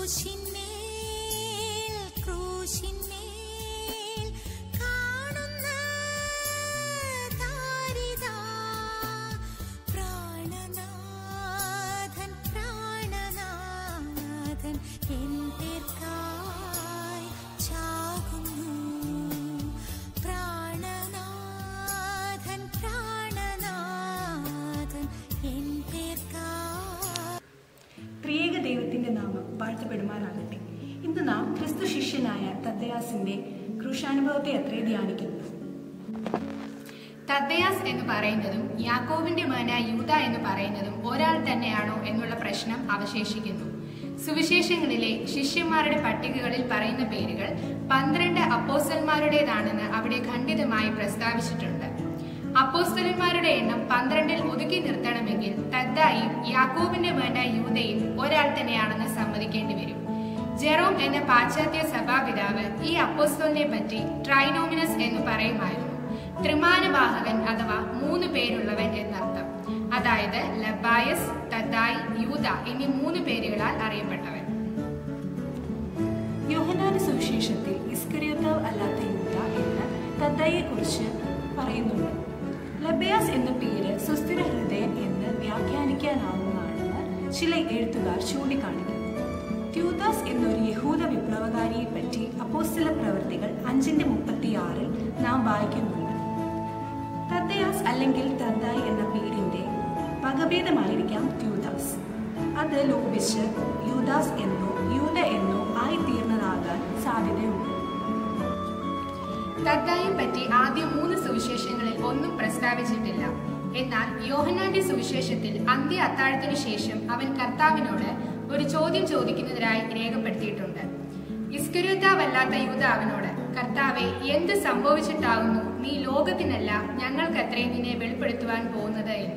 ക്രൂശിന്മേൽ ക്രൂശിന്മേൽ കാണുന്ന താരിതാ പ്രാണനാഥൻ പ്രാണനാഥൻ എൻ പേർക്കായി ചാകുന്നു പ്രാണനാഥൻ പ്രാണനാഥൻ എൻ പേർക്കായി ത്രിയേക ദൈവത്തിന്റെ നാമം വാഴ്ത്തപ്പെടുമാറാകട്ടെ ഇന്ന് നാം ക്രിസ്തു ശിഷ്യനായ തദ്ദയാസിന്റെ ക്രൂശാനുഭവത്തെ അത്രേ ധ്യാനിക്കുന്നു തദ്ദയാസ് എന്ന് പറയുന്നതും യാക്കോബിന്റെ മകനായ യൂത എന്ന് പറയുന്നതും ഒരാൾ തന്നെയാണോ എന്നുള്ള പ്രശ്നം അവശേഷിക്കുന്നു സുവിശേഷങ്ങളിലെ ശിഷ്യന്മാരുടെ പട്ടികകളിൽ പറയുന്ന പേരുകൾ പന്ത്രണ്ട് അപ്പോസ്റ്റന്മാരുടേതാണെന്ന് അവിടെ ഖണ്ഡിതമായി പ്രസ്താവിച്ചിട്ടുണ്ട് അപ്പോസ്തലന്മാരുടെ എണ്ണം പന്ത്രണ്ടിൽ ഒതുക്കി നിർത്തണമെങ്കിൽ തദ്ദായും യാക്കോബിന്റെ മകനായ യൂതയും ഒരാൾ തന്നെയാണെന്ന് സമ്മതിക്കേണ്ടി വരും ജെറോം എന്ന പാശ്ചാത്യ സഭാപിതാവ് ഈ അപ്പോസ്തലിനെ പറ്റി ട്രൈനോമിനസ് എന്ന് പറയുമായിരുന്നു ത്രിമാനവാഹകൻ അഥവാ മൂന്ന് പേരുള്ളവൻ എന്നർത്ഥം അതായത് ലബായസ് തദ്ദായി യൂത എന്നീ മൂന്ന് പേരുകളാൽ അറിയപ്പെട്ടവൻ യോഹനാന്റെ സുവിശേഷത്തിൽ ഇസ്കരിയോത്താവ് അല്ലാത്ത യൂത എന്ന് തദ്ദയെക്കുറിച്ച് പറയുന്നുണ്ട് ലബയാസ് എന്ന പേര് സുസ്ഥിര ഹൃദയൻ എന്ന് വ്യാഖ്യാനിക്കാനാവുന്നതാണെന്ന് ചില എഴുത്തുകാർ ചൂണ്ടിക്കാണിക്കുന്നു ട്യൂദാസ് എന്നൊരു യഹൂദ വിപ്ലവകാരിയെ പറ്റി അപ്പോസ്തല പ്രവർത്തികൾ അഞ്ചിന്റെ മുപ്പത്തിയാറിൽ നാം വായിക്കുന്നുണ്ട് തദ്ദയാസ് അല്ലെങ്കിൽ തദ്ദായ് എന്ന പേരിന്റെ വകഭേദമായിരിക്കാം ട്യൂദാസ് അത് ലോപിച്ച് യൂദാസ് എന്നോ യൂത എന്നോ ആയിത്തീർന്നതാകാൻ സാധ്യതയുണ്ട് തദ്ദായെ പറ്റി ആദ്യ മൂന്ന് സുവിശേഷങ്ങളിൽ ഒന്നും പ്രസ്താവിച്ചിട്ടില്ല എന്നാൽ യോഹന്നാന്റെ സുവിശേഷത്തിൽ അന്ത്യ അത്താഴത്തിനു ശേഷം അവൻ കർത്താവിനോട് ഒരു ചോദ്യം ചോദിക്കുന്നതിനായി രേഖപ്പെടുത്തിയിട്ടുണ്ട് ഇസ്കര്യോത്താവല്ലാത്ത യൂത അവനോട് കർത്താവെ എന്ത് സംഭവിച്ചിട്ടാകുന്നു നീ ലോകത്തിനല്ല ഞങ്ങൾക്കത്രേ നിന്നെ വെളിപ്പെടുത്തുവാൻ പോകുന്നത് എന്ന്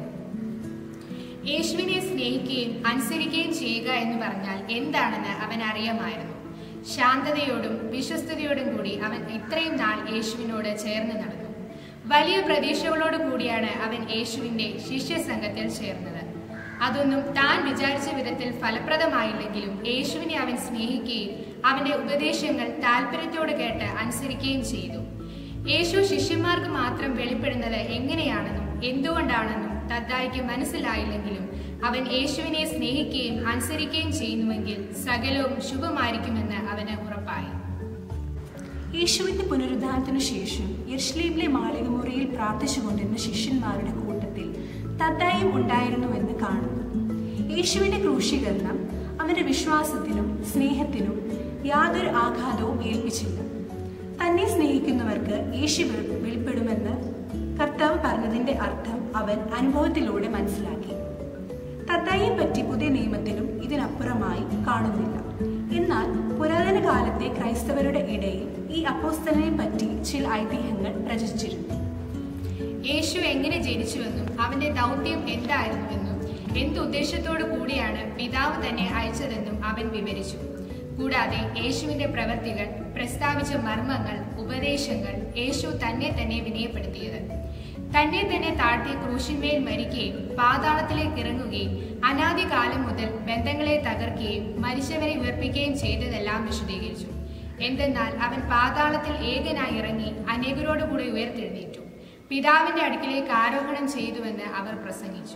യേശുവിനെ സ്നേഹിക്കുകയും അനുസരിക്കുകയും ചെയ്യുക എന്ന് പറഞ്ഞാൽ എന്താണെന്ന് അവൻ അറിയാമായിരുന്നു ശാന്തതയോടും വിശ്വസ്തയോടും കൂടി അവൻ ഇത്രയും നാൾ യേശുവിനോട് ചേർന്ന് നടന്നു വലിയ പ്രതീക്ഷകളോട് കൂടിയാണ് അവൻ യേശുവിന്റെ ശിഷ്യസംഘത്തിൽ ചേർന്നത് അതൊന്നും താൻ വിചാരിച്ച വിധത്തിൽ ഫലപ്രദമായില്ലെങ്കിലും യേശുവിനെ അവൻ സ്നേഹിക്കുകയും അവന്റെ ഉപദേശങ്ങൾ താല്പര്യത്തോട് കേട്ട് അനുസരിക്കുകയും ചെയ്തു യേശു ശിഷ്യന്മാർക്ക് മാത്രം വെളിപ്പെടുന്നത് എങ്ങനെയാണെന്നും എന്തുകൊണ്ടാണെന്നും തദ്ദായിക്ക് മനസ്സിലായില്ലെങ്കിലും അവൻ യേശുവിനെ സ്നേഹിക്കുകയും അനുസരിക്കുകയും ചെയ്യുന്നുവെങ്കിൽ സകലവും ശുഭമായിരിക്കുമെന്ന് അവന് ഉറപ്പായി യേശുവിന്റെ പുനരുദ്ധാനത്തിനു ശേഷം യെർഷ്ലീമിലെ മാളികമുറിയിൽ പ്രാർത്ഥിച്ചുകൊണ്ടിരുന്ന ശിഷ്യന്മാരുടെ കൂട്ടത്തിൽ തദ്ദായും ഉണ്ടായിരുന്നുവെന്ന് കാണുന്നു യേശുവിന്റെ ക്രൂശീകരണം അവന്റെ വിശ്വാസത്തിനും സ്നേഹത്തിനും യാതൊരു ആഘാതവും ഏൽപ്പിച്ചില്ല തന്നെ സ്നേഹിക്കുന്നവർക്ക് യേശു വെളി- വെളിപ്പെടുമെന്ന് കർത്താവ് പറഞ്ഞതിന്റെ അർത്ഥം അവൻ അനുഭവത്തിലൂടെ മനസ്സിലാക്കി തത്തായെ പറ്റി പുതിയ നിയമത്തിലും ഇതിനപ്പുറമായി കാണുന്നില്ല എന്നാൽ പുരാതന കാലത്തെ ക്രൈസ്തവരുടെ ഇടയിൽ ഈ അപ്പോസ്തലനെ പറ്റി ചില ഐതിഹ്യങ്ങൾ പ്രചരിച്ചിരുന്നു യേശു എങ്ങനെ ജനിച്ചുവെന്നും അവന്റെ ദൗത്യം എന്തായിരുന്നുവെന്നും എന്ത് ഉദ്ദേശത്തോടു കൂടിയാണ് പിതാവ് തന്നെ അയച്ചതെന്നും അവൻ വിവരിച്ചു കൂടാതെ യേശുവിന്റെ പ്രവൃത്തികൾ പ്രസ്താവിച്ച മർമ്മങ്ങൾ ഉപദേശങ്ങൾ യേശു തന്നെ തന്നെ വിനയപ്പെടുത്തിയത് തന്നെ തന്നെ താഴ്ത്തി ക്രൂശിന്മേൽ മരിക്കുകയും പാതാളത്തിലേക്ക് ഇറങ്ങുകയും അനാദികാലം മുതൽ ബന്ധങ്ങളെ തകർക്കുകയും മരിച്ചവരെ ഉയർപ്പിക്കുകയും ചെയ്തതെല്ലാം വിശദീകരിച്ചു എന്തെന്നാൽ അവൻ പാതാളത്തിൽ ഏകനായി ഇറങ്ങി അനേകരോടുകൂടി ഉയർത്തെഴുന്നേറ്റു പിതാവിന്റെ അടുക്കിലേക്ക് ആരോഹണം ചെയ്തുവെന്ന് അവർ പ്രസംഗിച്ചു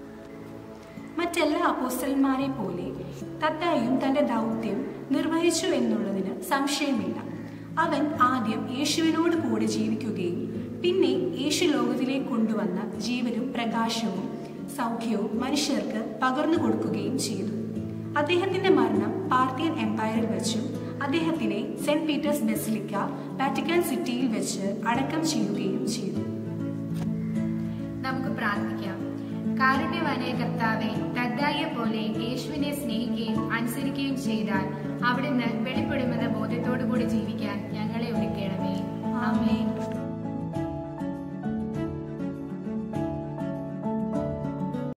മറ്റെല്ലാ അപ്പോസ്റ്റലന്മാരെ പോലെ തത്തായും തന്റെ ദൗത്യം നിർവഹിച്ചു എന്നുള്ളതിന് സംശയമില്ല അവൻ ആദ്യം യേശുവിനോട് കൂടെ ജീവിക്കുകയും പിന്നെ യേശു ലോകത്തിലേക്ക് കൊണ്ടുവന്ന ജീവനും പ്രകാശവും സൗഖ്യവും മനുഷ്യർക്ക് പകർന്നു കൊടുക്കുകയും ചെയ്തു അദ്ദേഹത്തിന്റെ മരണം പാർത്തിയൻ എംപയറിൽ വെച്ചും അദ്ദേഹത്തിനെ സെന്റ് പീറ്റേഴ്സ് ബെസിലിക്ക വാറ്റിക്കാൻ സിറ്റിയിൽ വെച്ച് അടക്കം ചെയ്യുകയും ചെയ്തു നമുക്ക് പ്രാർത്ഥിക്കാം കാരുണ്യവാനായ കർത്താവെ തദ്ദായെ പോലെ യേശുവിനെ സ്നേഹിക്കുകയും അനുസരിക്കുകയും ചെയ്താൽ അവിടുന്ന് വെളിപ്പെടുമെന്ന ബോധ്യത്തോടു കൂടി ജീവിക്കാൻ ഞങ്ങളെ ഒരുക്കണമേ ആമേൻ